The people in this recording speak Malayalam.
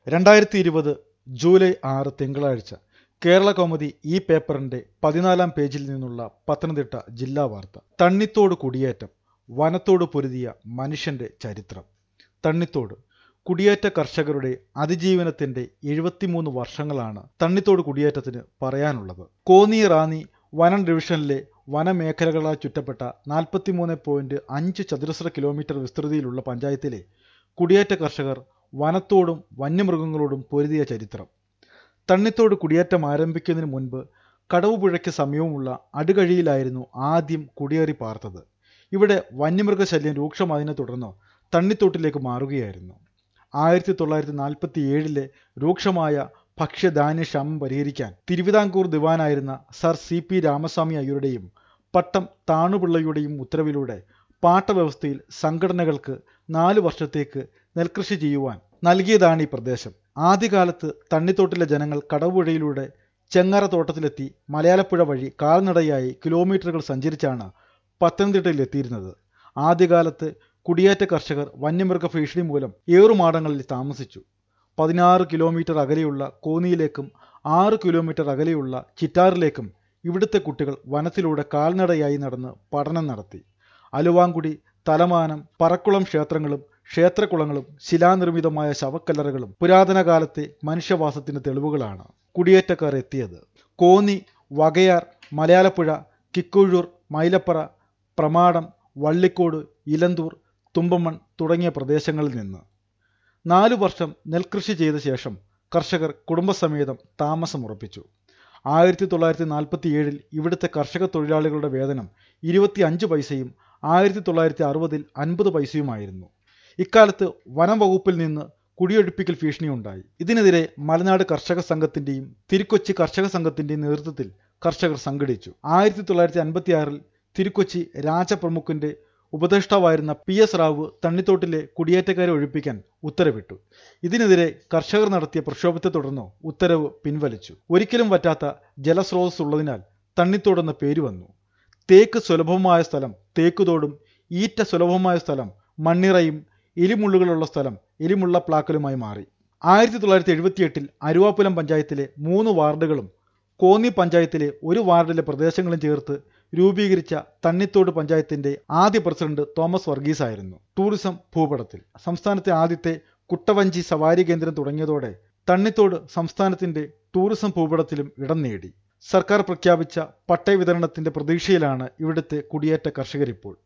രണ്ടായിരത്തി ഇരുപത് ജൂലൈ ആറ് തിങ്കളാഴ്ച കേരള കൗമുദി ഈ പേപ്പറിന്റെ പതിനാലാം പേജിൽ നിന്നുള്ള പത്തനംതിട്ട ജില്ലാ വാർത്ത തണ്ണിത്തോട് കുടിയേറ്റം വനത്തോട് പൊരുതിയ മനുഷ്യന്റെ ചരിത്രം തണ്ണിത്തോട് കുടിയേറ്റ കർഷകരുടെ അതിജീവനത്തിന്റെ എഴുപത്തിമൂന്ന് വർഷങ്ങളാണ് തണ്ണിത്തോട് കുടിയേറ്റത്തിന് പറയാനുള്ളത് കോന്നി റാന്നി വനം ഡിവിഷനിലെ വനമേഖലകളാൽ ചുറ്റപ്പെട്ട നാൽപ്പത്തിമൂന്ന് പോയിന്റ് അഞ്ച് ചതുരശ്ര കിലോമീറ്റർ വിസ്തൃതിയിലുള്ള പഞ്ചായത്തിലെ കുടിയേറ്റ കർഷകർ വനത്തോടും വന്യമൃഗങ്ങളോടും പൊരുതിയ ചരിത്രം തണ്ണിത്തോട് കുടിയേറ്റം ആരംഭിക്കുന്നതിന് മുൻപ് കടവുപുഴയ്ക്ക് സമീപമുള്ള അടുകഴിയിലായിരുന്നു ആദ്യം കുടിയേറി പാർത്തത് ഇവിടെ വന്യമൃഗശല്യം രൂക്ഷമായതിനെ തുടർന്ന് തണ്ണിത്തോട്ടിലേക്ക് മാറുകയായിരുന്നു ആയിരത്തി തൊള്ളായിരത്തി നാൽപ്പത്തി ഏഴിലെ രൂക്ഷമായ ഭക്ഷ്യധാന്യക്ഷാമം പരിഹരിക്കാൻ തിരുവിതാംകൂർ ദിവാനായിരുന്ന സർ സി പി രാമസ്വാമി അയ്യരുടെയും പട്ടം താണുപിള്ളയുടെയും ഉത്തരവിലൂടെ പാട്ടവ്യവസ്ഥയിൽ സംഘടനകൾക്ക് നാല് വർഷത്തേക്ക് നെൽകൃഷി ചെയ്യുവാൻ നൽകിയതാണ് ഈ പ്രദേശം ആദ്യകാലത്ത് തണ്ണിത്തോട്ടിലെ ജനങ്ങൾ കടവുപുഴയിലൂടെ ചെങ്ങാറ തോട്ടത്തിലെത്തി മലയാളപ്പുഴ വഴി കാൽനടയായി കിലോമീറ്ററുകൾ സഞ്ചരിച്ചാണ് പത്തനംതിട്ടയിൽ എത്തിയിരുന്നത് ആദ്യകാലത്ത് കുടിയേറ്റ കർഷകർ വന്യമൃഗ ഭീഷണി മൂലം ഏറുമാടങ്ങളിൽ താമസിച്ചു പതിനാറ് കിലോമീറ്റർ അകലെയുള്ള കോന്നിയിലേക്കും ആറ് കിലോമീറ്റർ അകലെയുള്ള ചിറ്റാറിലേക്കും ഇവിടുത്തെ കുട്ടികൾ വനത്തിലൂടെ കാൽനടയായി നടന്ന് പഠനം നടത്തി അലുവാങ്കുടി തലമാനം പറക്കുളം ക്ഷേത്രങ്ങളും ക്ഷേത്രകുളങ്ങളും ശിലാനിർമ്മിതമായ ശവക്കല്ലറകളും പുരാതന കാലത്തെ മനുഷ്യവാസത്തിന് തെളിവുകളാണ് കുടിയേറ്റക്കാർ എത്തിയത് കോന്നി വകയാർ മലയാളപ്പുഴ കിക്കുഴൂർ മൈലപ്പറ പ്രമാടം വള്ളിക്കോട് ഇലന്തൂർ തുമ്പമൺ തുടങ്ങിയ പ്രദേശങ്ങളിൽ നിന്ന് നാലു വർഷം നെൽകൃഷി ചെയ്ത ശേഷം കർഷകർ കുടുംബസമേതം താമസമുറപ്പിച്ചു ആയിരത്തി തൊള്ളായിരത്തി നാൽപ്പത്തി ഏഴിൽ ഇവിടുത്തെ കർഷക തൊഴിലാളികളുടെ വേതനം ഇരുപത്തി അഞ്ച് പൈസയും ആയിരത്തി തൊള്ളായിരത്തി അറുപതിൽ അൻപത് പൈസയുമായിരുന്നു ഇക്കാലത്ത് വനം വകുപ്പിൽ നിന്ന് കുടിയൊഴിപ്പിക്കൽ ഭീഷണിയുണ്ടായി ഇതിനെതിരെ മലനാട് കർഷക സംഘത്തിന്റെയും തിരുക്കൊച്ചി കർഷക സംഘത്തിന്റെയും നേതൃത്വത്തിൽ കർഷകർ സംഘടിച്ചു ആയിരത്തി തൊള്ളായിരത്തി അൻപത്തി ആറിൽ തിരുക്കൊച്ചി രാജപ്രമുഖന്റെ ഉപദേഷ്ടാവായിരുന്ന പി എസ് റാവു തണ്ണിത്തോട്ടിലെ കുടിയേറ്റക്കാരെ ഒഴിപ്പിക്കാൻ ഉത്തരവിട്ടു ഇതിനെതിരെ കർഷകർ നടത്തിയ പ്രക്ഷോഭത്തെ തുടർന്ന് ഉത്തരവ് പിൻവലിച്ചു ഒരിക്കലും വറ്റാത്ത ജലസ്രോതസ് ഉള്ളതിനാൽ തണ്ണിത്തോടെന്ന പേര് വന്നു തേക്ക് സുലഭമായ സ്ഥലം തേക്കുതോടും ഈറ്റ സുലഭമായ സ്ഥലം മണ്ണിറയും എലിമുള്ളുകളുള്ള സ്ഥലം എലിമുള്ള പ്ലാക്കലുമായി മാറി ആയിരത്തി തൊള്ളായിരത്തി എഴുപത്തിയെട്ടിൽ അരുവാപ്പുലം പഞ്ചായത്തിലെ മൂന്ന് വാർഡുകളും കോന്നി പഞ്ചായത്തിലെ ഒരു വാർഡിലെ പ്രദേശങ്ങളും ചേർത്ത് രൂപീകരിച്ച തണ്ണിത്തോട് പഞ്ചായത്തിന്റെ ആദ്യ പ്രസിഡന്റ് തോമസ് വർഗീസ് ആയിരുന്നു ടൂറിസം ഭൂപടത്തിൽ സംസ്ഥാനത്തെ ആദ്യത്തെ കുട്ടവഞ്ചി സവാരി കേന്ദ്രം തുടങ്ങിയതോടെ തണ്ണിത്തോട് സംസ്ഥാനത്തിന്റെ ടൂറിസം ഭൂപടത്തിലും ഇടം നേടി സർക്കാർ പ്രഖ്യാപിച്ച പട്ടയ വിതരണത്തിന്റെ പ്രതീക്ഷയിലാണ് ഇവിടുത്തെ കുടിയേറ്റ കർഷകരിപ്പോൾ